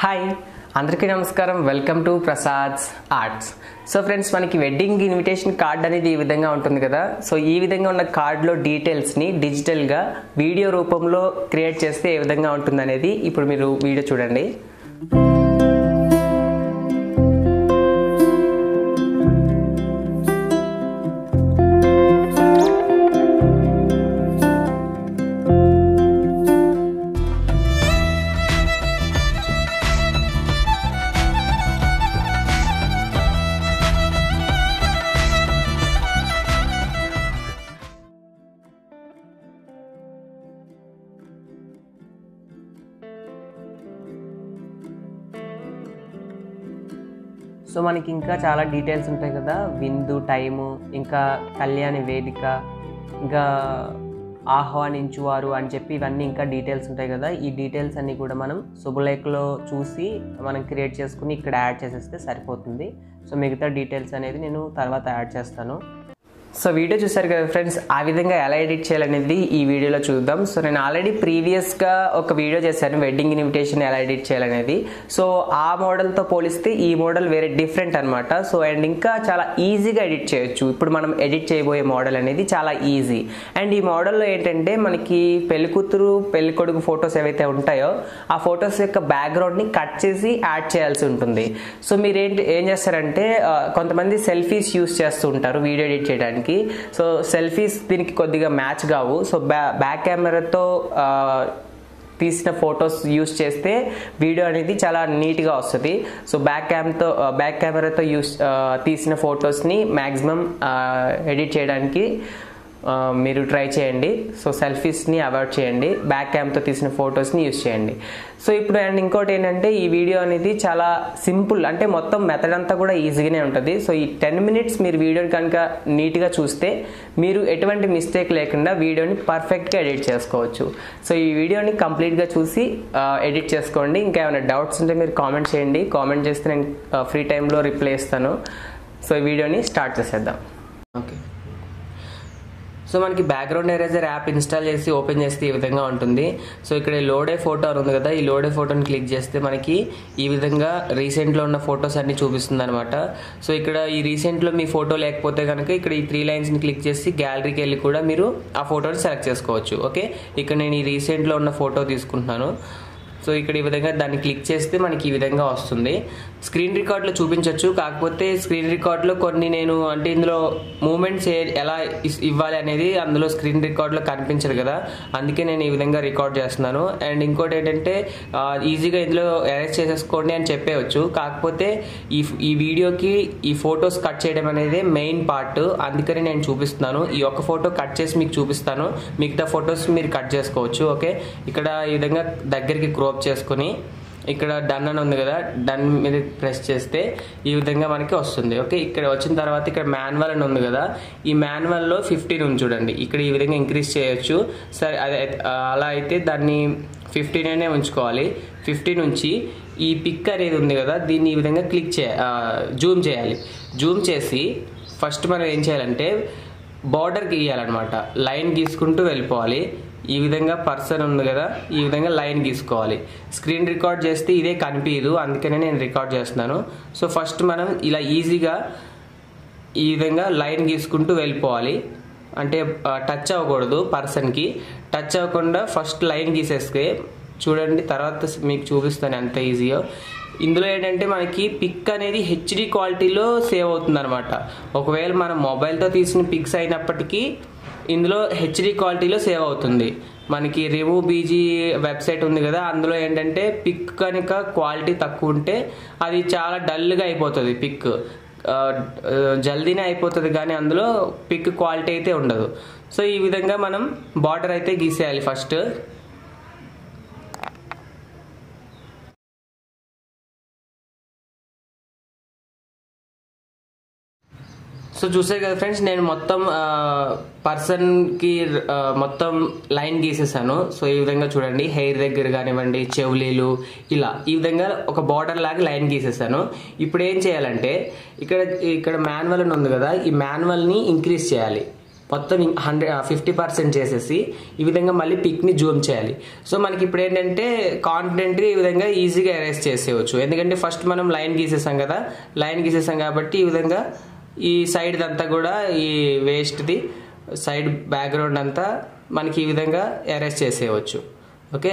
hi అందరికీ నమస్కారం welcome to Prasad's arts so friends మనకి వెడ్డింగ్ ఇన్విటేషన్ కార్డ్ అనేది ఈ విధంగా ఉంటుంది కదా సో ఈ విధంగా ఉన్న కార్డులో డీటెయిల్స్ని డిజిటల్గా వీడియో రూపంలో క్రియేట్ చేస్తే ఏ విధంగా ఉంటుంది అనేది ఇప్పుడు మీరు వీడియో చూడండి సో మనకి ఇంకా చాలా డీటెయిల్స్ ఉంటాయి కదా విందు టైము ఇంకా కళ్యాణి వేదిక ఇంకా ఆహ్వానించువారు అని చెప్పి ఇవన్నీ ఇంకా డీటెయిల్స్ ఉంటాయి కదా ఈ డీటెయిల్స్ అన్నీ కూడా మనం శుభలేఖలో చూసి మనం క్రియేట్ చేసుకుని ఇక్కడ యాడ్ చేసేస్తే సరిపోతుంది సో మిగతా డీటెయిల్స్ అనేది నేను తర్వాత యాడ్ చేస్తాను సో వీడియో చూసారు కదా ఫ్రెండ్స్ ఆ విధంగా ఎలా ఎడిట్ చేయాలనేది ఈ వీడియోలో చూద్దాం సో నేను ఆల్రెడీ ప్రీవియస్గా ఒక వీడియో చేశాను వెడ్డింగ్ ఇన్విటేషన్ ఎలా ఎడిట్ చేయాలనేది సో ఆ మోడల్తో పోలిస్తే ఈ మోడల్ వేరే డిఫరెంట్ అనమాట సో అండ్ ఇంకా చాలా ఈజీగా ఎడిట్ చేయొచ్చు ఇప్పుడు మనం ఎడిట్ చేయబోయే మోడల్ అనేది చాలా ఈజీ అండ్ ఈ మోడల్లో ఏంటంటే మనకి పెళ్లి కూతురు పెళ్లి కొడుకు ఫొటోస్ ఏవైతే ఉంటాయో ఆ ఫొటోస్ యొక్క బ్యాక్గ్రౌండ్ని కట్ చేసి యాడ్ చేయాల్సి ఉంటుంది సో మీరు ఏంటి ఏం చేస్తారంటే ఆ, కొంతమంది సెల్ఫీస్ యూస్ చేస్తూ ఉంటారు వీడియో ఎడిట్ చేయడానికి సో సెల్ఫీస్ దీనికి కొద్దిగా మ్యాచ్ కావు సో బ్యా బ్యాక్ కెమెరాతో తీసిన ఫొటోస్ యూస్ చేస్తే వీడియో అనేది చాలా నీట్గా వస్తుంది సో బ్యాక్ క్యామ్తో బ్యాక్ కెమెరాతో యూస్ తీసిన ఫొటోస్ని మ్యాక్సిమం ఎడిట్ చేయడానికి ఆ, మీరు ట్రై చేయండి సో సెల్ఫీస్ని అవాయిడ్ చేయండి బ్యాక్ క్యామ్తో తీసిన ఫొటోస్ని యూస్ చేయండి సో ఇప్పుడు అండ్ ఇంకోటి ఏంటంటే ఈ వీడియో అనేది చాలా సింపుల్ అంటే మొత్తం మెథడ్ అంతా కూడా ఈజీగానే ఉంటుంది సో ఈ టెన్ మినిట్స్ మీరు వీడియోని కనుక నీట్గా చూస్తే మీరు ఎటువంటి మిస్టేక్ లేకుండా వీడియోని పర్ఫెక్ట్గా ఎడిట్ చేసుకోవచ్చు సో ఈ వీడియోని కంప్లీట్గా చూసి ఎడిట్ చేసుకోండి ఇంకా ఏమైనా డౌట్స్ ఉంటే మీరు కామెంట్ చేయండి కామెంట్ చేస్తే నేను ఫ్రీ టైంలో రిప్లై ఇస్తాను సో ఈ వీడియోని స్టార్ట్ చేసేద్దాం ఓకే సో మనకి బ్యాక్గ్రౌండ్ ఎరేజర్ యాప్ ఇన్స్టాల్ చేసి ఓపెన్ చేస్తే ఈ విధంగా ఉంటుంది సో ఇక్కడ ఈ లోడే ఫోటో అని ఉంది కదా ఈ లోడే ఫోటోని క్లిక్ చేస్తే మనకి ఈ విధంగా రీసెంట్లో ఉన్న ఫొటోస్ అన్ని చూపిస్తుంది అనమాట సో ఇక్కడ ఈ రీసెంట్లో మీ ఫోటో లేకపోతే కనుక ఇక్కడ ఈ త్రీ లైన్స్ని క్లిక్ చేసి గ్యాలరీకి వెళ్ళి కూడా మీరు ఆ ఫోటోని సెలెక్ట్ చేసుకోవచ్చు ఓకే ఇక్కడ నేను ఈ రీసెంట్లో ఉన్న ఫోటో తీసుకుంటున్నాను సో ఇక్కడ ఈ విధంగా దాన్ని క్లిక్ చేస్తే మనకి ఈ విధంగా వస్తుంది స్క్రీన్ రికార్డ్లో చూపించవచ్చు కాకపోతే స్క్రీన్ రికార్డ్లో కొన్ని నేను అంటే ఇందులో మూమెంట్స్ ఎలా ఇస్- ఇవ్వాలి అనేది అందులో స్క్రీన్ రికార్డ్లో కనిపించదు కదా అందుకే నేను ఈ విధంగా రికార్డ్ చేస్తున్నాను అండ్ ఇంకోటి ఏంటంటే ఆ, ఈజీగా ఇందులో అరేంజ్ చేసేసుకోండి అని చెప్పేయచ్చు కాకపోతే ఈ ఈ వీడియోకి ఈ ఫొటోస్ కట్ చేయడం అనేది మెయిన్ పార్ట్ అందుకని నేను చూపిస్తున్నాను ఈ ఒక్క ఫోటో కట్ చేసి మీకు చూపిస్తాను మిగతా ఫొటోస్ మీరు కట్ చేసుకోవచ్చు ఓకే ఇక్కడ ఈ విధంగా దగ్గరికి క్రోప్ చేసుకుని ఇక్కడ డన్ అని ఉంది కదా డన్ మీద ప్రెస్ చేస్తే ఈ విధంగా మనకి వస్తుంది ఓకే ఇక్కడ వచ్చిన తర్వాత ఇక్కడ మాన్యువల్ అని ఉంది కదా ఈ మాన్యువల్లో ఫిఫ్టీన్ ఉంది చూడండి ఇక్కడ ఈ విధంగా ఇంక్రీజ్ చేయొచ్చు సరే అదే ఆ, అలా అయితే దాన్ని ఫిఫ్టీన్ అనే ఉంచుకోవాలి ఫిఫ్టీన్ ఉంచి ఈ పిక్ అనేది ఉంది కదా దీన్ని ఈ విధంగా క్లిక్ చే జూమ్ చేయాలి జూమ్ చేసి ఫస్ట్ మనం ఏం చేయాలంటే బార్డర్ గీయాలన్నమాట లైన్ గీసుకుంటూ వెళ్ళిపోవాలి ఈ విధంగా పర్సన్ ఉంది కదా ఈ విధంగా లైన్ గీసుకోవాలి స్క్రీన్ రికార్డ్ చేస్తే ఇదే కనిపించదు అందుకనే నేను రికార్డ్ చేస్తున్నాను సో ఫస్ట్ మనం ఇలా ఈజీగా ఈ విధంగా లైన్ గీసుకుంటూ వెళ్ళిపోవాలి అంటే ఆ, టచ్ అవ్వకూడదు పర్సన్కి టచ్ అవ్వకుండా ఫస్ట్ లైన్ గీసేస్తే చూడండి తర్వాత మీకు చూపిస్తాను ఎంత ఈజీయో ఇందులో ఏంటంటే మనకి పిక్ అనేది హెచ్డి క్వాలిటీలో సేవ్ అవుతుంది అనమాట ఒకవేళ మనం మొబైల్తో తీసిన పిక్స్ అయినప్పటికీ ఇందులో హెచ్డి క్వాలిటీలో సేవ్ అవుతుంది మనకి రిమూవ్ బీజీ వెబ్సైట్ ఉంది కదా అందులో ఏంటంటే పిక్ కనుక క్వాలిటీ తక్కువ ఉంటే అది చాలా డల్గా అయిపోతుంది పిక్ ఆ, ఆ, జల్దీనే అయిపోతుంది కానీ అందులో పిక్ క్వాలిటీ అయితే ఉండదు సో ఈ విధంగా మనం బార్డర్ అయితే గీసేయాలి ఫస్ట్ సో చూసారు కదా ఫ్రెండ్స్ నేను మొత్తం పర్సన్కి మొత్తం లైన్ గీసేసాను సో ఈ విధంగా చూడండి హెయిర్ దగ్గర కానివ్వండి చెవులీలు ఇలా ఈ విధంగా ఒక బార్డర్ లాగా లైన్ గీసేసాను ఇప్పుడు ఏం చేయాలంటే ఇక్కడ ఇక్కడ మాన్యువల్ అని ఉంది కదా ఈ మాన్యువల్ని ఇంక్రీజ్ చేయాలి మొత్తం హండ్రెడ్ ఫిఫ్టీ పర్సెంట్ చేసేసి ఈ విధంగా మళ్ళీ పిక్ని జూమ్ చేయాలి సో మనకి ఇప్పుడు ఏంటంటే కాన్ఫిడెంట్ ఈ విధంగా ఈజీగా అరేంజ్ చేసేయచ్చు ఎందుకంటే ఫస్ట్ మనం లైన్ గీసేసాం కదా లైన్ గీసేసాం కాబట్టి ఈ విధంగా ఈ సైడ్ అంతా కూడా ఈ వేస్ట్ది సైడ్ బ్యాక్గ్రౌండ్ అంతా మనకి ఈ విధంగా అరేంజ్ చేసేయవచ్చు ఓకే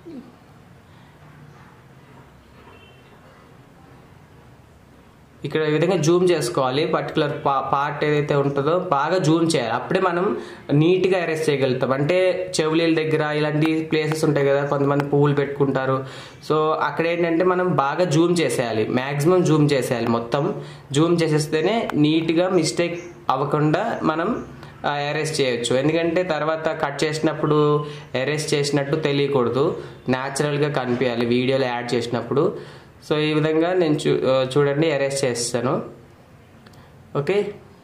ఇక్కడ ఈ విధంగా జూమ్ చేసుకోవాలి పర్టికులర్ పా పార్ట్ ఏదైతే ఉంటుందో బాగా జూమ్ చేయాలి అప్పుడే మనం నీట్గా అరేంజ్ చేయగలుగుతాం అంటే చెవులీల దగ్గర ఇలాంటి ప్లేసెస్ ఉంటాయి కదా కొంతమంది పువ్వులు పెట్టుకుంటారు సో అక్కడ ఏంటంటే మనం బాగా జూమ్ చేసేయాలి మ్యాక్సిమం జూమ్ చేసేయాలి మొత్తం జూమ్ చేసేస్తేనే నీట్గా మిస్టేక్ అవ్వకుండా మనం అరెస్ట్ చేయొచ్చు ఎందుకంటే తర్వాత కట్ చేసినప్పుడు అరెస్ట్ చేసినట్టు తెలియకూడదు న్యాచురల్గా కనిపించాలి వీడియోలో యాడ్ చేసినప్పుడు సో ఈ విధంగా నేను చూ చూడండి అరెస్ట్ చేస్తాను ఓకే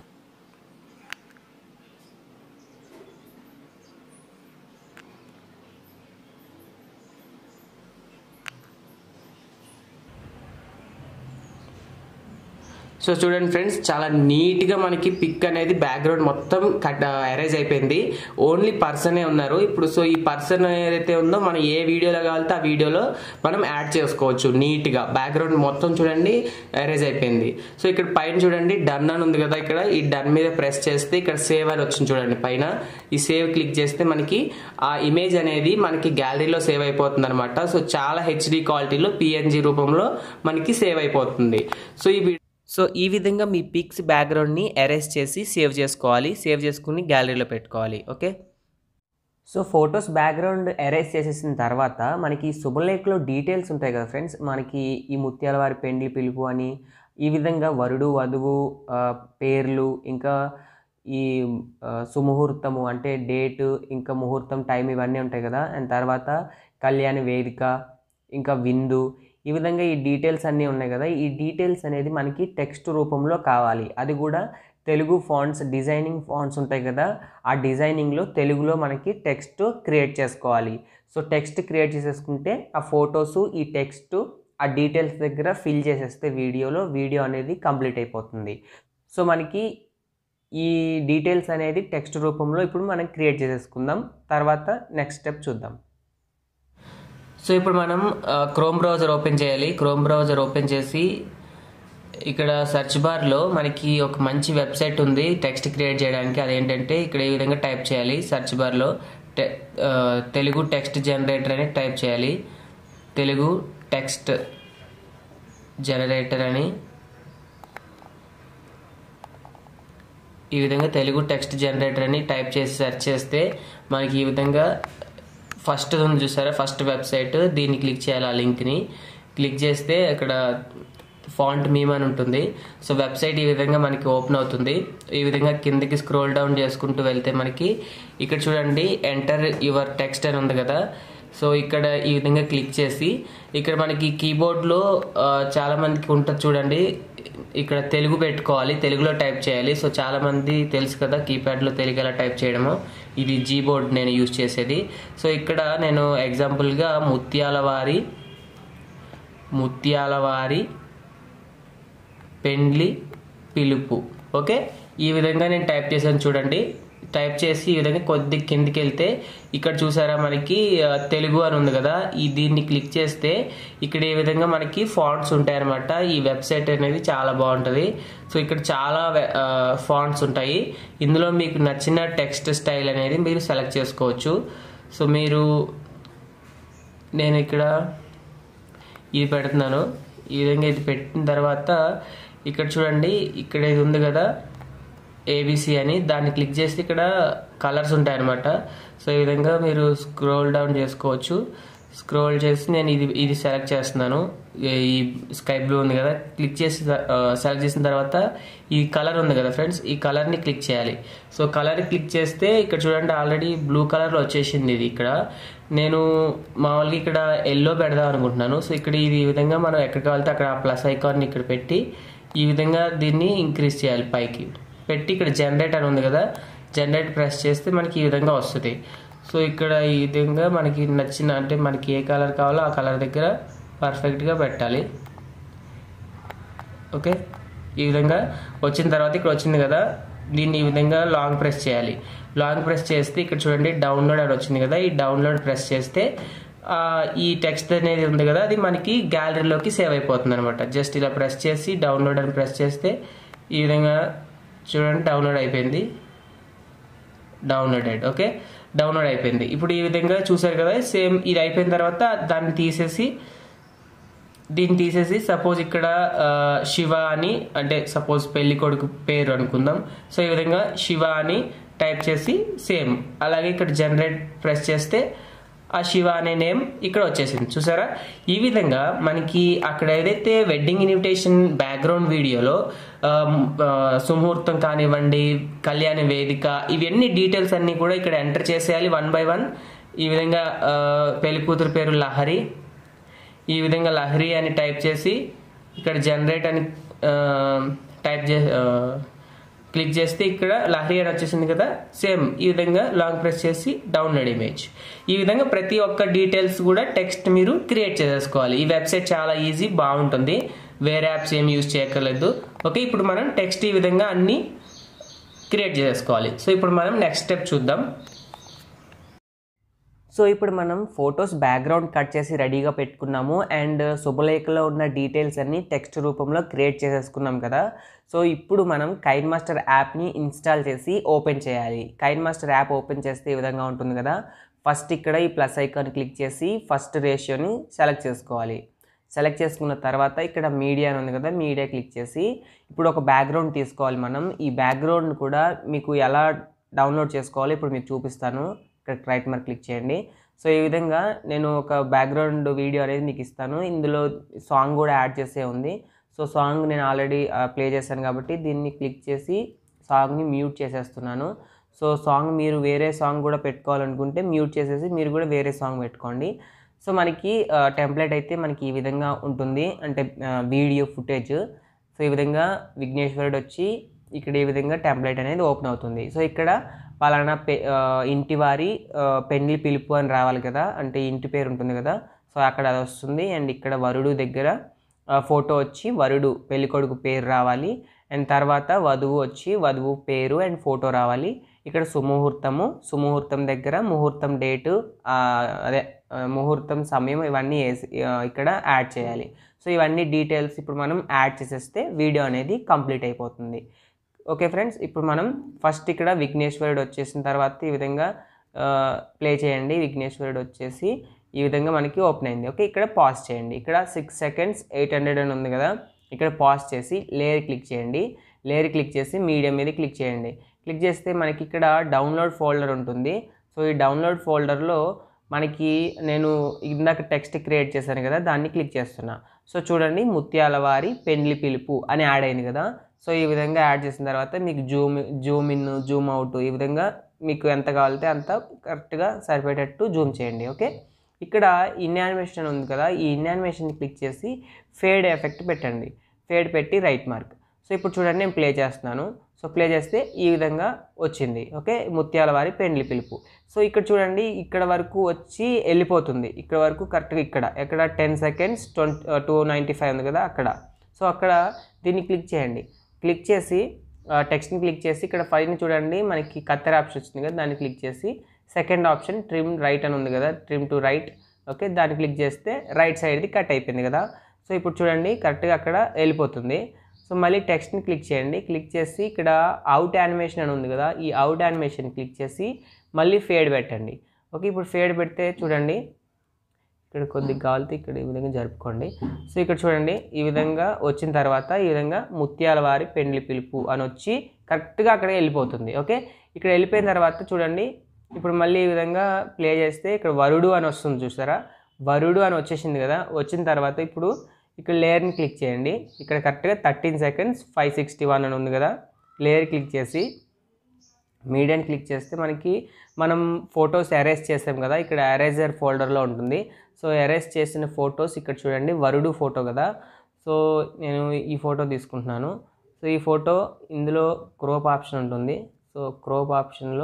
సో చూడండి ఫ్రెండ్స్ చాలా నీట్గా మనకి పిక్ అనేది బ్యాక్గ్రౌండ్ మొత్తం కట్ అరేంజ్ అయిపోయింది ఓన్లీ పర్సనే ఉన్నారు ఇప్పుడు సో ఈ పర్సన్ ఏదైతే ఉందో మనం ఏ వీడియోలో కావాలితే ఆ వీడియోలో మనం యాడ్ చేసుకోవచ్చు నీట్గా బ్యాక్గ్రౌండ్ మొత్తం చూడండి అరేంజ్ అయిపోయింది సో ఇక్కడ పైన చూడండి డన్ అని ఉంది కదా ఇక్కడ ఈ డన్ మీద ప్రెస్ చేస్తే ఇక్కడ సేవ్ అని వచ్చింది చూడండి పైన ఈ సేవ్ క్లిక్ చేస్తే మనకి ఆ ఇమేజ్ అనేది మనకి గ్యాలరీలో సేవ్ అయిపోతుంది అనమాట సో చాలా హెచ్డి క్వాలిటీలో పిఎన్జి రూపంలో మనకి సేవ్ అయిపోతుంది సో ఈ సో ఈ విధంగా మీ పిక్స్ బ్యాక్గ్రౌండ్ని అరేంజ్ చేసి సేవ్ చేసుకోవాలి సేవ్ చేసుకుని గ్యాలరీలో పెట్టుకోవాలి okay so photos background arrange చేసేసిన తర్వాత మనకి శుభలేఖలో డీటెయిల్స్ ఉంటాయి కదా ఫ్రెండ్స్ మనకి ఈ ముత్యాల వారి పెండి పిలుపు అని ఈ విధంగా వరుడు వధువు పేర్లు ఇంకా ఈ సుముహూర్తము అంటే డేటు ఇంకా ముహూర్తం టైం ఇవన్నీ ఉంటాయి కదా అండ్ తర్వాత కళ్యాణ వేదిక ఇంకా విందు ఈ విధంగా ఈ డీటెయిల్స్ అన్నీ ఉన్నాయి కదా ఈ డీటెయిల్స్ అనేది మనకి టెక్స్ట్ రూపంలో కావాలి అది కూడా తెలుగు ఫాంట్స్ డిజైనింగ్ ఫాంట్స్ ఉంటాయి కదా ఆ డిజైనింగ్లో తెలుగులో మనకి టెక్స్ట్ క్రియేట్ చేసుకోవాలి సో టెక్స్ట్ క్రియేట్ చేసేసుకుంటే ఆ ఫొటోస్ ఈ టెక్స్ట్ ఆ డీటెయిల్స్ దగ్గర ఫిల్ చేసేస్తే వీడియోలో వీడియో అనేది కంప్లీట్ అయిపోతుంది సో మనకి ఈ డీటెయిల్స్ అనేది టెక్స్ట్ రూపంలో ఇప్పుడు మనం క్రియేట్ చేసేసుకుందాం తర్వాత నెక్స్ట్ స్టెప్ చూద్దాం సో ఇప్పుడు మనం క్రోమ్ బ్రౌజర్ ఓపెన్ చేయాలి క్రోమ్ బ్రౌజర్ ఓపెన్ చేసి ఇక్కడ సెర్చ్ బార్లో మనకి ఒక మంచి వెబ్సైట్ ఉంది టెక్స్ట్ క్రియేట్ చేయడానికి అదేంటంటే ఇక్కడ ఈ విధంగా టైప్ చేయాలి సెర్చ్ బార్లో తెలుగు టెక్స్ట్ జనరేటర్ అని టైప్ చేయాలి తెలుగు టెక్స్ట్ జనరేటర్ అని ఈ విధంగా తెలుగు టెక్స్ట్ జనరేటర్ అని టైప్ చేసి సెర్చ్ చేస్తే మనకి ఈ విధంగా ఫస్ట్ ఉంది చూసారా ఫస్ట్ వెబ్సైట్ దీన్ని క్లిక్ చేయాలి ఆ లింక్ని క్లిక్ చేస్తే ఇక్కడ ఫాంట్ మీమ్ అని ఉంటుంది సో వెబ్సైట్ ఈ విధంగా మనకి ఓపెన్ అవుతుంది ఈ విధంగా కిందకి స్క్రోల్ డౌన్ చేసుకుంటూ వెళ్తే మనకి ఇక్కడ చూడండి ఎంటర్ యువర్ టెక్స్ట్ అని ఉంది కదా సో ఇక్కడ ఈ విధంగా క్లిక్ చేసి ఇక్కడ మనకి కీబోర్డ్లో చాలా మందికి ఉంటుంది చూడండి ఇక్కడ తెలుగు పెట్టుకోవాలి తెలుగులో టైప్ చేయాలి సో చాలా మంది తెలుసు కదా కీప్యాడ్లో తెలుగు ఎలా టైప్ చేయడమో ఇది జీ బోర్డ్ నేను యూజ్ చేసేది సో ఇక్కడ నేను ఎగ్జాంపుల్గా ముత్యాల వారి ముత్యాల వారి పెండ్లి పిలుపు ఓకే ఈ విధంగా నేను టైప్ చేశాను చూడండి టైప్ చేసి ఈ విధంగా కొద్ది కిందికి వెళ్తే ఇక్కడ చూసారా మనకి తెలుగు అని ఉంది కదా ఈ దీన్ని క్లిక్ చేస్తే ఇక్కడ ఈ విధంగా మనకి ఫాంట్స్ ఉంటాయన్నమాట ఈ వెబ్సైట్ అనేది చాలా బాగుంటుంది సో ఇక్కడ చాలా ఫాంట్స్ ఉంటాయి ఇందులో మీకు నచ్చిన టెక్స్ట్ స్టైల్ అనేది మీరు సెలెక్ట్ చేసుకోవచ్చు సో మీరు నేను ఇక్కడ ఇది పెడుతున్నాను ఈ విధంగా ఇది పెట్టిన తర్వాత ఇక్కడ చూడండి ఇక్కడ ఇది ఉంది కదా ఏబిసి అని దాన్ని క్లిక్ చేస్తే ఇక్కడ కలర్స్ ఉంటాయన్నమాట సో ఈ విధంగా మీరు స్క్రోల్ డౌన్ చేసుకోవచ్చు స్క్రోల్ చేసి నేను ఇది ఇది సెలెక్ట్ చేస్తున్నాను ఈ స్కై బ్లూ ఉంది కదా క్లిక్ చేసి సెలెక్ట్ చేసిన తర్వాత ఈ కలర్ ఉంది కదా ఫ్రెండ్స్ ఈ కలర్ని క్లిక్ చేయాలి సో కలర్ క్లిక్ చేస్తే ఇక్కడ చూడండి ఆల్రెడీ బ్లూ కలర్లో వచ్చేసింది ఇది ఇక్కడ నేను మామూలుగా ఇక్కడ ఎల్లో పెడదాం అనుకుంటున్నాను సో ఇక్కడ ఇది ఈ విధంగా మనం ఎక్కడ కావాలితే అక్కడ ప్లస్ ఐకాన్ని ఇక్కడ పెట్టి ఈ విధంగా దీన్ని ఇంక్రీజ్ చేయాలి పైకి పెట్టి ఇక్కడ జనరేట్ అని ఉంది కదా జనరేట్ ప్రెస్ చేస్తే మనకి ఈ విధంగా వస్తుంది సో ఇక్కడ ఈ విధంగా మనకి నచ్చిన అంటే మనకి ఏ కలర్ కావాలో ఆ కలర్ దగ్గర పర్ఫెక్ట్గా పెట్టాలి ఓకే ఈ విధంగా వచ్చిన తర్వాత ఇక్కడ వచ్చింది కదా దీన్ని ఈ విధంగా లాంగ్ ప్రెస్ చేయాలి లాంగ్ ప్రెస్ చేస్తే ఇక్కడ చూడండి డౌన్లోడ్ అని వచ్చింది కదా ఈ డౌన్లోడ్ ప్రెస్ చేస్తే ఆ, ఈ టెక్స్ట్ అనేది ఉంది కదా అది మనకి గ్యాలరీలోకి సేవ్ అయిపోతుంది అనమాట జస్ట్ ఇలా ప్రెస్ చేసి డౌన్లోడ్ అని ప్రెస్ చేస్తే ఈ విధంగా చూడండి డౌన్లోడ్ అయిపోయింది డౌన్లోడెడ్ ఓకే డౌన్లోడ్ అయిపోయింది ఇప్పుడు ఈ విధంగా చూసారు కదా సేమ్ ఇది అయిపోయిన తర్వాత దాన్ని తీసేసి దీన్ని తీసేసి సపోజ్ ఇక్కడ ఆ, శివ అని అంటే సపోజ్ పెళ్లి కొడుకు పేరు అనుకుందాం సో ఈ విధంగా శివ అని టైప్ చేసి సేమ్ అలాగే ఇక్కడ జనరేట్ ప్రెస్ చేస్తే ఆ శివ అనే నేమ్ ఇక్కడ వచ్చేసింది చూసారా ఈ విధంగా మనకి అక్కడ ఏదైతే వెడ్డింగ్ ఇన్విటేషన్ బ్యాక్గ్రౌండ్ వీడియోలో ఆ, ఆ, సుముహూర్తం కానివ్వండి కళ్యాణ వేదిక ఇవన్నీ డీటెయిల్స్ అన్నీ కూడా ఇక్కడ ఎంటర్ చేసేయాలి వన్ బై వన్ ఈ విధంగా ఆ, పెళ్లి కూతురు పేరు లహరి ఈ విధంగా లహరి అని టైప్ చేసి ఇక్కడ జనరేట్ అని ఆ, టైప్ చే ఆ, క్లిక్ చేస్తే ఇక్కడ లహరి అని వచ్చేసింది కదా సేమ్ ఈ విధంగా లాంగ్ ప్రెస్ చేసి డౌన్లోడ్ ఇమేజ్ ఈ విధంగా ప్రతి ఒక్క డీటెయిల్స్ కూడా టెక్స్ట్ మీరు క్రియేట్ చేసేసుకోవాలి ఈ వెబ్సైట్ చాలా ఈజీ బాగుంటుంది వేరే యాప్స్ ఏం యూజ్ చేయక్కర్లేదు ఓకే ఇప్పుడు మనం టెక్స్ట్ ఈ విధంగా అన్ని క్రియేట్ చేసేసుకోవాలి సో ఇప్పుడు మనం నెక్స్ట్ స్టెప్ చూద్దాం సో ఇప్పుడు మనం ఫొటోస్ బ్యాక్గ్రౌండ్ కట్ చేసి రెడీగా పెట్టుకున్నాము అండ్ శుభలేఖలో ఉన్న డీటెయిల్స్ అన్ని టెక్స్ట్ రూపంలో క్రియేట్ చేసేసుకున్నాం కదా సో ఇప్పుడు మనం కైన్ మాస్టర్ యాప్ని ఇన్స్టాల్ చేసి ఓపెన్ చేయాలి కైన్ మాస్టర్ యాప్ ఓపెన్ చేస్తే ఈ విధంగా ఉంటుంది కదా ఫస్ట్ ఇక్కడ ఈ ప్లస్ ఐకాన్ క్లిక్ చేసి ఫస్ట్ రేషియోని సెలెక్ట్ చేసుకోవాలి సెలెక్ట్ చేసుకున్న తర్వాత ఇక్కడ మీడియా అని ఉంది కదా మీడియా క్లిక్ చేసి ఇప్పుడు ఒక బ్యాక్గ్రౌండ్ తీసుకోవాలి మనం ఈ బ్యాక్గ్రౌండ్ కూడా మీకు ఎలా డౌన్లోడ్ చేసుకోవాలో ఇప్పుడు మీకు చూపిస్తాను ఇక్కడ రైట్ మార్క్ క్లిక్ చేయండి సో ఈ విధంగా నేను ఒక బ్యాక్గ్రౌండ్ వీడియో అనేది మీకు ఇస్తాను ఇందులో సాంగ్ కూడా యాడ్ చేసే ఉంది సో సాంగ్ నేను ఆల్రెడీ ప్లే చేశాను కాబట్టి దీన్ని క్లిక్ చేసి సాంగ్ని మ్యూట్ చేసేస్తున్నాను సో సాంగ్ మీరు వేరే సాంగ్ కూడా పెట్టుకోవాలనుకుంటే మ్యూట్ చేసేసి మీరు కూడా వేరే సాంగ్ పెట్టుకోండి సో మనకి టెంప్లెట్ అయితే మనకి ఈ విధంగా ఉంటుంది అంటే వీడియో ఫుటేజ్ సో ఈ విధంగా విఘ్నేశ్వరుడు వచ్చి ఇక్కడ ఈ విధంగా టెంప్లెట్ అనేది ఓపెన్ అవుతుంది సో ఇక్కడ పలానా పె ఆ, ఇంటి వారి ఆ, పెళ్లి పిలుపు అని రావాలి కదా అంటే ఇంటి పేరు ఉంటుంది కదా సో అక్కడ అది వస్తుంది అండ్ ఇక్కడ వరుడు దగ్గర ఆ, ఫోటో వచ్చి వరుడు పెళ్ళికొడుకు పేరు రావాలి అండ్ తర్వాత వధువు వచ్చి వధువు పేరు అండ్ ఫోటో రావాలి ఇక్కడ సుముహూర్తము సుముహూర్తం దగ్గర ముహూర్తం డేటు ఆ, అదే ఆ, ముహూర్తం సమయం ఇవన్నీ వేసి ఆ, ఇక్కడ యాడ్ చేయాలి సో ఇవన్నీ డీటెయిల్స్ ఇప్పుడు మనం యాడ్ చేసేస్తే వీడియో అనేది కంప్లీట్ అయిపోతుంది ఓకే ఫ్రెండ్స్ ఇప్పుడు మనం ఫస్ట్ ఇక్కడ విఘ్నేశ్వరుడు వచ్చేసిన తర్వాత ఈ విధంగా ప్లే చేయండి విఘ్నేశ్వరుడు వచ్చేసి ఈ విధంగా మనకి ఓపెన్ అయింది ఓకే ఇక్కడ పాజ్ చేయండి ఇక్కడ సిక్స్ సెకండ్స్ ఎయిట్ హండ్రెడ్ అని ఉంది కదా ఇక్కడ పాజ్ చేసి లేయర్ క్లిక్ చేయండి లేయర్ క్లిక్ చేసి మీడియం మీద క్లిక్ చేయండి క్లిక్ చేస్తే మనకి ఇక్కడ డౌన్లోడ్ ఫోల్డర్ ఉంటుంది సో ఈ డౌన్లోడ్ ఫోల్డర్లో మనకి నేను ఇందాక టెక్స్ట్ క్రియేట్ చేశాను కదా దాన్ని క్లిక్ చేస్తున్నా సో చూడండి ముత్యాల వారి పెండ్లి పిలుపు అని యాడ్ అయింది కదా సో ఈ విధంగా యాడ్ చేసిన తర్వాత మీకు zoom zoom in zoom out ఈ విధంగా మీకు ఎంత కావాలితే అంత కరెక్ట్గా సరిపోయేటట్టు జూమ్ చేయండి ఓకే ఇక్కడ ఇన్ యానిమేషన్ ఉంది కదా ఈ ఇన్ యానిమేషన్ క్లిక్ చేసి ఫేడ్ ఎఫెక్ట్ పెట్టండి ఫేడ్ పెట్టి రైట్ మార్క్ సో ఇప్పుడు చూడండి నేను ప్లే చేస్తున్నాను సో ప్లే చేస్తే ఈ విధంగా వచ్చింది ఓకే ముత్యాల వారి పెండ్లి పిలుపు సో ఇక్కడ చూడండి ఇక్కడ వరకు వచ్చి వెళ్ళిపోతుంది ఇక్కడ వరకు కరెక్ట్గా ఇక్కడ ఎక్కడ ten seconds twenty two ninety five ఉంది కదా అక్కడ సో అక్కడ దీన్ని క్లిక్ చేయండి క్లిక్ చేసి టెక్స్ట్ని క్లిక్ చేసి ఇక్కడ ఫైల్ని చూడండి మనకి కత్తెర ఆప్షన్ వచ్చింది కదా దాన్ని క్లిక్ చేసి సెకండ్ ఆప్షన్ ట్రిమ్ రైట్ అని ఉంది కదా ట్రిమ్ టు రైట్ ఓకే దాన్ని క్లిక్ చేస్తే రైట్ సైడ్ది కట్ అయిపోయింది కదా సో ఇప్పుడు చూడండి కరెక్ట్గా అక్కడ వెళ్ళిపోతుంది సో మళ్ళీ టెక్స్ట్ని క్లిక్ చేయండి క్లిక్ చేసి ఇక్కడ అవుట్ యానిమేషన్ అని ఉంది కదా ఈ అవుట్ యానిమేషన్ క్లిక్ చేసి మళ్ళీ ఫేడ్ పెట్టండి ఓకే ఇప్పుడు ఫేడ్ పెడితే చూడండి ఇక్కడ కొద్దిగా కావాలితే ఇక్కడ ఈ విధంగా జరుపుకోండి సో ఇక్కడ చూడండి ఈ విధంగా వచ్చిన తర్వాత ఈ విధంగా ముత్యాల వారి పెండ్లి పిలుపు అని వచ్చి కరెక్ట్గా అక్కడ వెళ్ళిపోతుంది ఓకే ఇక్కడ వెళ్ళిపోయిన తర్వాత చూడండి ఇప్పుడు మళ్ళీ ఈ విధంగా ప్లే చేస్తే ఇక్కడ వరుడు అని వస్తుంది చూసారా వరుడు అని వచ్చేసింది కదా వచ్చిన తర్వాత ఇప్పుడు ఇక్కడ లేయర్ని క్లిక్ చేయండి ఇక్కడ కరెక్ట్గా thirteen seconds five sixty one అని ఉంది కదా లేయర్ క్లిక్ చేసి మీడియాని క్లిక్ చేస్తే మనకి మనం ఫొటోస్ ఎరేస్ చేసాం కదా ఇక్కడ ఎరేజర్ ఫోల్డర్లో ఉంటుంది సో ఎరేస్ చేసిన ఫొటోస్ ఇక్కడ చూడండి వరుడు ఫోటో కదా సో నేను ఈ ఫోటో తీసుకుంటున్నాను సో ఈ ఫోటో ఇందులో క్రోప్ ఆప్షన్ ఉంటుంది సో క్రోప్ ఆప్షన్లో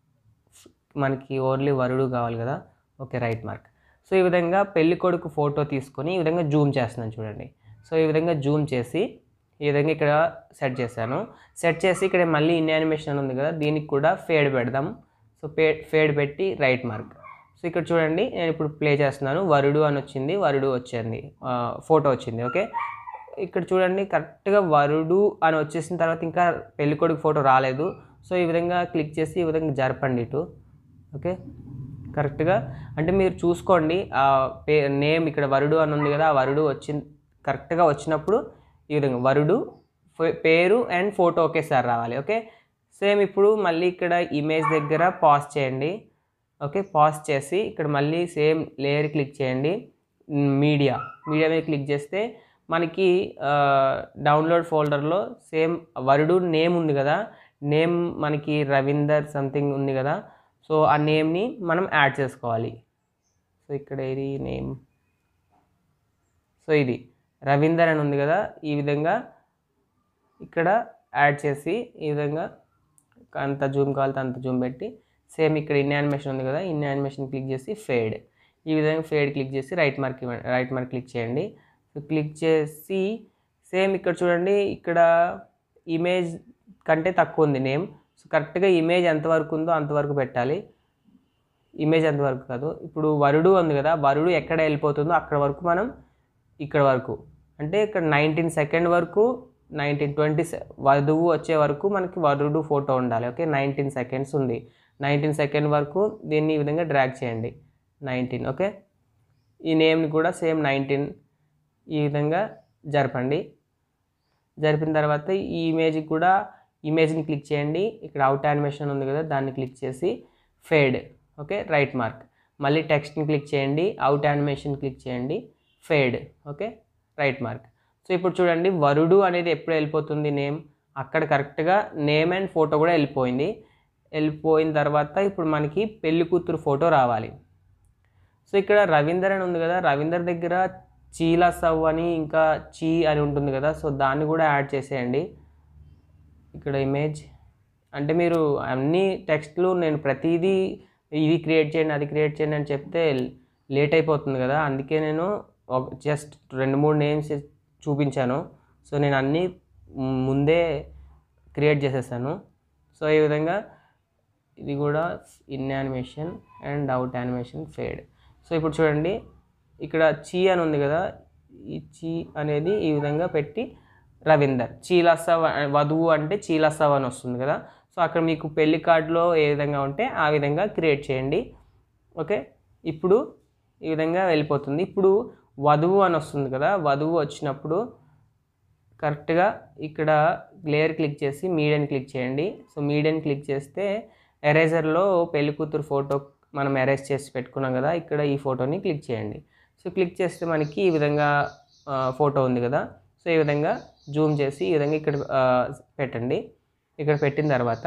మనకి ఓన్లీ వరుడు కావాలి కదా ఓకే రైట్ మార్క్ సో ఈ విధంగా పెళ్లి కొడుకు ఫోటో తీసుకొని ఈ విధంగా జూమ్ చేస్తున్నాను చూడండి సో ఈ విధంగా జూమ్ చేసి ఈ విధంగా ఇక్కడ సెట్ చేశాను సెట్ చేసి ఇక్కడ మళ్ళీ ఇన్ యానిమేషన్ అని ఉంది కదా దీనికి కూడా ఫేడ్ పెడదాం సో పే ఫేడ్ పెట్టి రైట్ మార్క్ సో ఇక్కడ చూడండి నేను ఇప్పుడు ప్లే చేస్తున్నాను వరుడు అని వచ్చింది వరుడు వచ్చింది ఫోటో వచ్చింది ఓకే ఇక్కడ చూడండి కరెక్ట్గా వరుడు అని వచ్చేసిన తర్వాత ఇంకా పెళ్ళికొడుకు ఫోటో రాలేదు సో ఈ విధంగా క్లిక్ చేసి ఈ విధంగా జరపండి ఇటు ఓకే కరెక్ట్గా అంటే మీరు చూసుకోండి ఆ పే నేమ్ ఇక్కడ వరుడు అని ఉంది కదా ఆ వరుడు వచ్చి కరెక్ట్గా వచ్చినప్పుడు ఈ విధంగా వరుడు ఫే- పేరు అండ్ ఫోటో ఒకేసారి రావాలి ఓకే సేమ్ ఇప్పుడు మళ్ళీ ఇక్కడ ఇమేజ్ దగ్గర పాజ్ చేయండి ఓకే పాజ్ చేసి ఇక్కడ మళ్ళీ సేమ్ లేయర్ క్లిక్ చేయండి మీడియా మీడియా మీద క్లిక్ చేస్తే మనకి డౌన్లోడ్ ఫోల్డర్లో సేమ్ వరుడు నేమ్ ఉంది కదా నేమ్ మనకి రవీందర్ సంథింగ్ ఉంది కదా సో ఆ నేమ్ని మనం యాడ్ చేసుకోవాలి సో ఇక్కడ ఇది నేమ్ సో ఇది రవీందర్ అని ఉంది కదా ఈ విధంగా ఇక్కడ యాడ్ చేసి ఈ విధంగా అంత జూమ్ కావాలితే అంత జూమ్ పెట్టి సేమ్ ఇక్కడ ఇన్ యానిమేషన్ ఉంది కదా ఇన్ యానిమేషన్ క్లిక్ చేసి ఫేడ్ ఈ విధంగా ఫేడ్ క్లిక్ చేసి రైట్ మార్క్ ఇవ్వండి రైట్ మార్క్ క్లిక్ చేయండి సో క్లిక్ చేసి సేమ్ ఇక్కడ చూడండి ఇక్కడ ఇమేజ్ కంటే తక్కువ ఉంది నేమ్ సో కరెక్ట్గా ఇమేజ్ ఎంతవరకు ఉందో అంతవరకు పెట్టాలి ఇమేజ్ ఎంతవరకు కాదు ఇప్పుడు వరుడు ఉంది కదా వరుడు ఎక్కడ వెళ్ళిపోతుందో అక్కడ వరకు మనం ఇక్కడ వరకు అంటే ఇక్కడ నైన్టీన్ సెకండ్ వరకు నైన్టీన్ ట్వంటీ వధువు వచ్చే వరకు మనకి వరుడు ఫోటో ఉండాలి ఓకే నైన్టీన్ సెకండ్స్ ఉంది నైన్టీన్ సెకండ్ వరకు దీన్ని ఈ విధంగా డ్రాగ్ చేయండి నైన్టీన్ ఓకే ఈ నేమ్ని కూడా సేమ్ నైన్టీన్ ఈ విధంగా జరపండి జరిపిన తర్వాత ఈ ఇమేజ్కి కూడా ఇమేజ్ని క్లిక్ చేయండి ఇక్కడ అవుట్ యానిమేషన్ ఉంది కదా దాన్ని క్లిక్ చేసి ఫేడ్ ఓకే రైట్ మార్క్ మళ్ళీ టెక్స్ట్ని క్లిక్ చేయండి అవుట్ యానిమేషన్ క్లిక్ చేయండి fade okay right mark so ఇప్పుడు చూడండి వరుడు అనేది ఎప్పుడు వెళ్ళిపోతుంది నేమ్ అక్కడ కరెక్ట్గా నేమ్ అండ్ ఫోటో కూడా వెళ్ళిపోయింది వెళ్ళిపోయిన తర్వాత ఇప్పుడు మనకి పెళ్లి కూతురు ఫోటో రావాలి సో ఇక్కడ రవీందర్ అని ఉంది కదా రవీందర్ దగ్గర చీలా సవ్ అని ఇంకా చీ అని ఉంటుంది కదా సో దాన్ని కూడా యాడ్ చేసేయండి ఇక్కడ ఇమేజ్ అంటే మీరు అన్ని టెక్స్ట్లు నేను ప్రతిదీ ఇది క్రియేట్ చేయండి అది క్రియేట్ చేయండి అని చెప్తే లేట్ అయిపోతుంది కదా అందుకే నేను జస్ట్ రెండు మూడు నేమ్స్ చూపించాను సో నేను అన్నీ ముందే క్రియేట్ చేసేసాను సో ఈ విధంగా ఇది కూడా in animation and out animation fade so ఇప్పుడు చూడండి ఇక్కడ చీ అని ఉంది కదా ఈ చీ అనేది ఈ విధంగా పెట్టి రవీందర్ చీలసవ్ వధువు అంటే చీలసవ్ అని వస్తుంది కదా సో అక్కడ మీకు పెళ్లి కార్డులో ఏ విధంగా ఉంటే ఆ విధంగా క్రియేట్ చేయండి ఓకే ఇప్పుడు ఈ విధంగా వెళ్ళిపోతుంది ఇప్పుడు వధువు అని వస్తుంది కదా వధువు వచ్చినప్పుడు కరెక్ట్గా ఇక్కడ లేయర్ క్లిక్ చేసి మీడియన్ క్లిక్ చేయండి సో మీడియన్ క్లిక్ చేస్తే ఎరేజర్లో పెళ్లి కూతురు ఫోటో మనం ఎరేజ్ చేసి పెట్టుకున్నాం కదా ఇక్కడ ఈ ఫోటోని క్లిక్ చేయండి సో క్లిక్ చేస్తే మనకి ఈ విధంగా ఫోటో ఉంది కదా సో ఈ విధంగా జూమ్ చేసి ఈ విధంగా ఇక్కడ ఆ, పెట్టండి ఇక్కడ పెట్టిన తర్వాత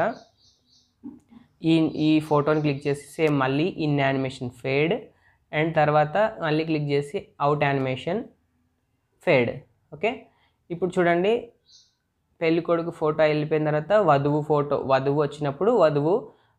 ఈ ఈ ఫోటోని క్లిక్ చేసి సేమ్ మళ్ళీ ఇన్ యానిమేషన్ ఫేడ్ అండ్ తర్వాత మళ్ళీ క్లిక్ చేసి అవుట్ యానిమేషన్ ఫేడ్ ఓకే ఇప్పుడు చూడండి పెళ్లి కొడుకు ఫోటో వెళ్ళిపోయిన తర్వాత వధువు ఫోటో వధువు వచ్చినప్పుడు వధువు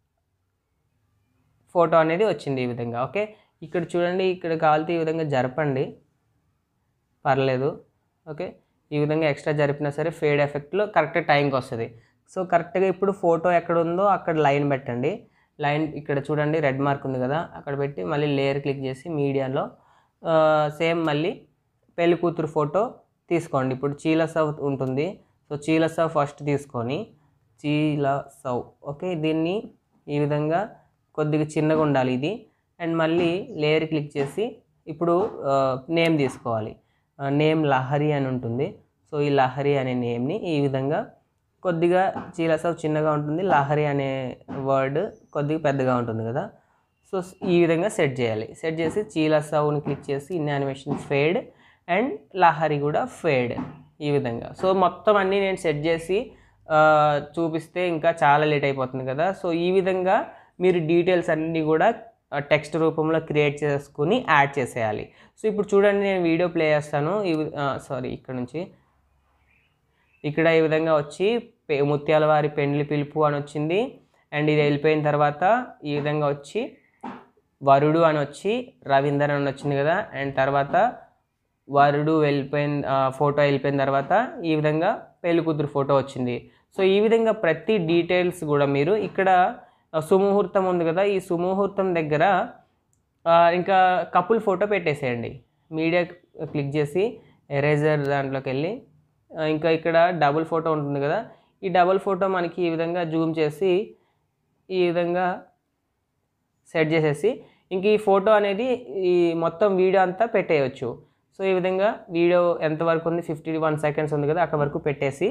ఫోటో అనేది వచ్చింది ఈ విధంగా ఓకే ఇక్కడ చూడండి ఇక్కడ కావాలితే ఈ విధంగా జరపండి పర్లేదు ఓకే ఈ విధంగా ఎక్స్ట్రా జరిపినా సరే ఫేడ్ ఎఫెక్ట్లో కరెక్ట్ టైంకి వస్తుంది సో కరెక్ట్గా ఇప్పుడు ఫోటో ఎక్కడ ఉందో అక్కడ లైన్ పెట్టండి లైన్ ఇక్కడ చూడండి రెడ్ మార్క్ ఉంది కదా అక్కడ పెట్టి మళ్ళీ లేయర్ క్లిక్ చేసి మీడియాలో సేమ్ మళ్ళీ పెళ్లి కూతురు ఫోటో తీసుకోండి ఇప్పుడు చీల సవ్ ఉంటుంది సో చీల సవ్ ఫస్ట్ తీసుకొని చీల సవ్ ఓకే దీన్ని ఈ విధంగా కొద్దిగా చిన్నగా ఉండాలి ఇది అండ్ మళ్ళీ లేయర్ క్లిక్ చేసి ఇప్పుడు నేమ్ తీసుకోవాలి నేమ్ లహరి అని ఉంటుంది సో ఈ లహరి అనే నేమ్ని ఈ విధంగా కొద్దిగా చీలసవ్ చిన్నగా ఉంటుంది లహరి అనే వర్డ్ కొద్దిగా పెద్దగా ఉంటుంది కదా సో ఈ విధంగా సెట్ చేయాలి సెట్ చేసి చీలసవ్ని క్లిక్ చేసి in animation fade and Lahari కూడా ఫేడ్ ఈ విధంగా సో మొత్తం అన్నీ నేను సెట్ చేసి ఆ, చూపిస్తే ఇంకా చాలా లేట్ అయిపోతుంది కదా సో ఈ విధంగా మీరు డీటెయిల్స్ అన్నీ కూడా టెక్స్ట్ రూపంలో క్రియేట్ చేసుకుని యాడ్ చేసేయాలి సో ఇప్పుడు చూడండి నేను వీడియో ప్లే చేస్తాను సారీ ఇక్కడ నుంచి ఇక్కడ ఈ విధంగా వచ్చి పె- ముత్యాల వారి పెండ్లి పిలుపు అని వచ్చింది అండ్ ఇది వెళ్ళిపోయిన తర్వాత ఈ విధంగా వచ్చి వరుడు అని వచ్చి రవీందర్ అని వచ్చింది కదా అండ్ తర్వాత వరుడు వెళ్ళిపోయిన ఫోటో వెళ్ళిపోయిన తర్వాత ఈ విధంగా పెళ్లి కూతురు ఫోటో వచ్చింది సో ఈ విధంగా ప్రతి డీటెయిల్స్ కూడా మీరు ఇక్కడ ఆ, సుముహూర్తం ఉంది కదా ఈ సుముహూర్తం దగ్గర ఆ, ఇంకా కపుల్ ఫోటో పెట్టేసేయండి మీడియా క్లిక్ చేసి ఎరేజర్ దాంట్లోకి వెళ్ళి ఆ, ఇంకా ఇక్కడ డబుల్ ఫోటో ఉంటుంది కదా ఈ డబుల్ ఫోటో మనకి ఈ విధంగా జూమ్ చేసి ఈ విధంగా సెట్ చేసేసి ఇంక ఈ ఫోటో అనేది ఈ మొత్తం వీడియో అంతా పెట్టేయచ్చు సో ఈ విధంగా వీడియో ఎంతవరకు ఉంది ఫిఫ్టీ వన్ సెకండ్స్ ఉంది కదా అక్కడ వరకు పెట్టేసి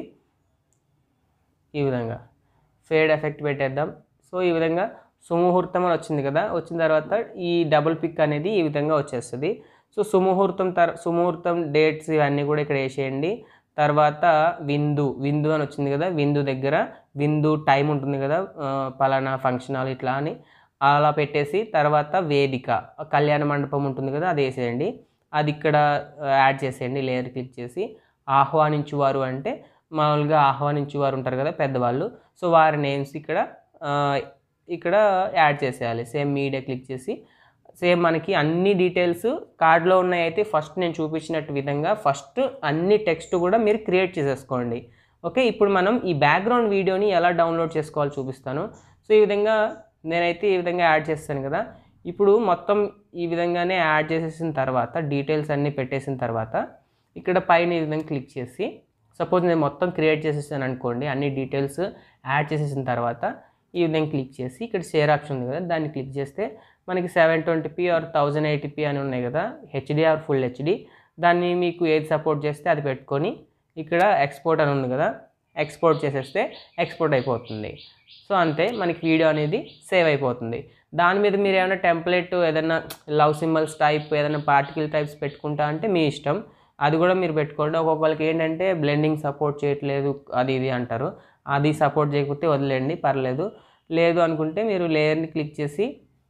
ఈ విధంగా ఫేడ్ ఎఫెక్ట్ పెట్టేద్దాం సో ఈ విధంగా సుముహూర్తం అని వచ్చింది కదా వచ్చిన తర్వాత ఈ డబుల్ పిక్ అనేది ఈ విధంగా వచ్చేస్తుంది సో సుముహూర్తం తర్ సుముహూర్తం డేట్స్ ఇవన్నీ కూడా ఇక్కడ వేసేయండి తర్వాత విందు విందు అని వచ్చింది కదా విందు దగ్గర విందు టైం ఉంటుంది కదా ఆ, పలానా ఫంక్షన్ హాల్ ఇట్లా అని అలా పెట్టేసి తర్వాత వేదిక కళ్యాణ మండపం ఉంటుంది కదా అది వేసేయండి అది ఇక్కడ యాడ్ చేసేయండి లేయర్ క్లిక్ చేసి ఆహ్వానించువారు అంటే మామూలుగా ఆహ్వానించువారు ఉంటారు కదా పెద్దవాళ్ళు సో వారి నేమ్స్ ఇక్కడ ఆ, ఇక్కడ యాడ్ చేసేయాలి సేమ్ మీడియా క్లిక్ చేసి సేమ్ మనకి అన్ని డీటెయిల్స్ కార్డ్లో ఉన్నాయి అయితే ఫస్ట్ నేను చూపించినట్టు విధంగా ఫస్ట్ అన్ని టెక్స్ట్ కూడా మీరు క్రియేట్ చేసేసుకోండి ఓకే ఇప్పుడు మనం ఈ బ్యాక్గ్రౌండ్ వీడియోని ఎలా డౌన్లోడ్ చేసుకోవాలో చూపిస్తాను సో ఈ విధంగా నేనైతే ఈ విధంగా యాడ్ చేస్తాను కదా ఇప్పుడు మొత్తం ఈ విధంగానే యాడ్ చేసేసిన తర్వాత డీటెయిల్స్ అన్నీ పెట్టేసిన తర్వాత ఇక్కడ పైన ఈ విధంగా క్లిక్ చేసి సపోజ్ నేను మొత్తం క్రియేట్ చేసేసాను అనుకోండి అన్ని డీటెయిల్స్ యాడ్ చేసేసిన తర్వాత ఈ విధంగా క్లిక్ చేసి ఇక్కడ షేర్ ఆప్షన్ ఉంది కదా దాన్ని క్లిక్ చేస్తే మనకి seven twenty p or thousand eighty p అని ఉన్నాయి కదా హెచ్డి ఆర్ ఫుల్ హెచ్డి దాన్ని మీకు ఏది సపోర్ట్ చేస్తే అది పెట్టుకొని ఇక్కడ ఎక్స్పోర్ట్ అని ఉంది కదా ఎక్స్పోర్ట్ చేసేస్తే ఎక్స్పోర్ట్ అయిపోతుంది సో అంతే మనకి వీడియో అనేది సేవ్ అయిపోతుంది దాని మీద మీరు ఏమైనా టెంప్లెట్ ఏదైనా లవ్ సింబల్స్ టైప్ ఏదైనా పార్టికల్ టైప్స్ పెట్టుకుంటా అంటే మీ ఇష్టం అది కూడా మీరు పెట్టుకోండి ఒక్కొక్కరికి ఏంటంటే బ్లెండింగ్ సపోర్ట్ చేయట్లేదు అది ఇది అంటారు అది సపోర్ట్ చేయకపోతే వదిలేండి పర్లేదు లేదు అనుకుంటే మీరు లేయర్ని క్లిక్ చేసి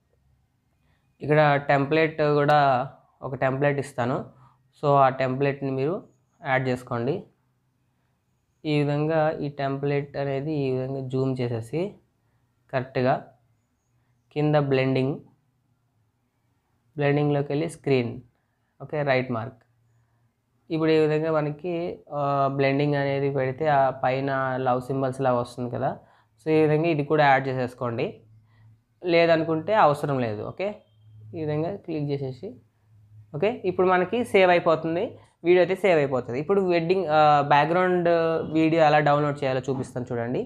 ఇక్కడ టెంప్లెట్ కూడా ఒక టెంప్లెట్ ఇస్తాను సో ఆ టెంప్లెట్ని మీరు యాడ్ చేసుకోండి ఈ విధంగా ఈ టెంప్లెట్ అనేది ఈ విధంగా జూమ్ చేసేసి కరెక్ట్గా కింద బ్లెండింగ్ బ్లెండింగ్లోకి వెళ్ళి స్క్రీన్ ఓకే రైట్ మార్క్ ఇప్పుడు ఈ విధంగా మనకి బ్లెండింగ్ అనేది పెడితే ఆ పైన లవ్ సింబల్స్ లాగా వస్తుంది కదా సో ఈ విధంగా ఇది కూడా యాడ్ చేసేసుకోండి లేదనుకుంటే అవసరం లేదు ఓకే ఈ విధంగా క్లిక్ చేసేసి ఓకే ఇప్పుడు మనకి సేవ్ అయిపోతుంది వీడియో అయితే సేవ్ అయిపోతుంది ఇప్పుడు వెడ్డింగ్ బ్యాక్గ్రౌండ్ వీడియో ఎలా డౌన్లోడ్ చేయాలో చూపిస్తాను చూడండి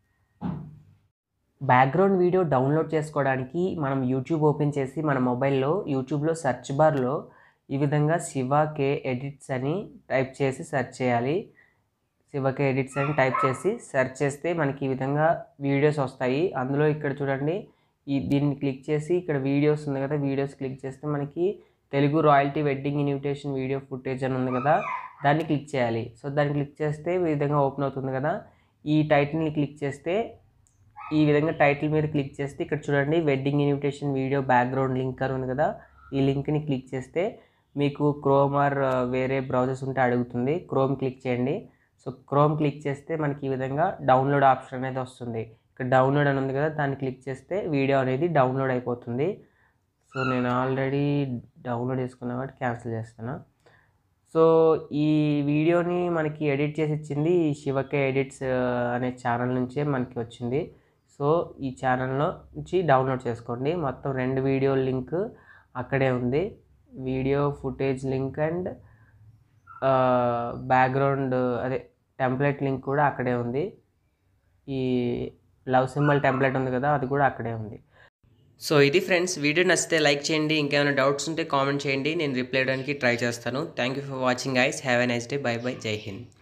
బ్యాక్గ్రౌండ్ వీడియో డౌన్లోడ్ చేసుకోవడానికి మనం యూట్యూబ్ ఓపెన్ చేసి మన మొబైల్లో యూట్యూబ్లో సెర్చ్ బార్లో ఈ విధంగా శివ కే ఎడిట్స్ అని టైప్ చేసి సెర్చ్ చేయాలి శివ కే ఎడిట్స్ అని టైప్ చేసి సెర్చ్ చేస్తే మనకి ఈ విధంగా వీడియోస్ వస్తాయి అందులో ఇక్కడ చూడండి ఈ దీన్ని క్లిక్ చేసి ఇక్కడ వీడియోస్ ఉంది కదా వీడియోస్ క్లిక్ చేస్తే మనకి Telugu royalty wedding invitation video footage అని ఉంది కదా దాన్ని క్లిక్ చేయాలి సో దాన్ని క్లిక్ చేస్తే ఈ విధంగా ఓపెన్ అవుతుంది కదా ఈ టైటిల్ని క్లిక్ చేస్తే ఈ విధంగా టైటిల్ మీద క్లిక్ చేస్తే ఇక్కడ చూడండి wedding invitation video background link అని ఉంది కదా ఈ లింక్ని క్లిక్ చేస్తే మీకు క్రోమ్ ఆర్ వేరే బ్రౌజర్స్ ఉంటే అడుగుతుంది క్రోమ్ క్లిక్ చేయండి సో క్రోమ్ క్లిక్ చేస్తే మనకి ఈ విధంగా డౌన్లోడ్ ఆప్షన్ అనేది వస్తుంది ఇక్కడ డౌన్లోడ్ అని ఉంది కదా దాన్ని క్లిక్ చేస్తే వీడియో అనేది డౌన్లోడ్ అయిపోతుంది సో నేను ఆల్రెడీ డౌన్లోడ్ చేసుకున్నా కాబట్టి క్యాన్సిల్ చేస్తాను సో ఈ వీడియోని మనకి ఎడిట్ చేసి ఇచ్చింది ఈ శివకే ఎడిట్స్ అనే ఛానల్ నుంచే మనకి వచ్చింది సో ఈ ఛానల్లో నుంచి డౌన్లోడ్ చేసుకోండి మొత్తం రెండు వీడియో లింక్ అక్కడే ఉంది video footage link and background అదే టెంప్లెట్ లింక్ కూడా అక్కడే ఉంది ఈ లవ్ సింబల్ టెంప్లెట్ ఉంది కదా అది కూడా అక్కడే ఉంది సో ఇది ఫ్రెండ్స్ వీడియో నచ్చితే లైక్ చేయండి ఇంకేమైనా డౌట్స్ ఉంటే కామెంట్ చేయండి నేను రిప్లై చేయడానికి ట్రై చేస్తాను thank you for watching ice have a nice day bye bye జై హింద్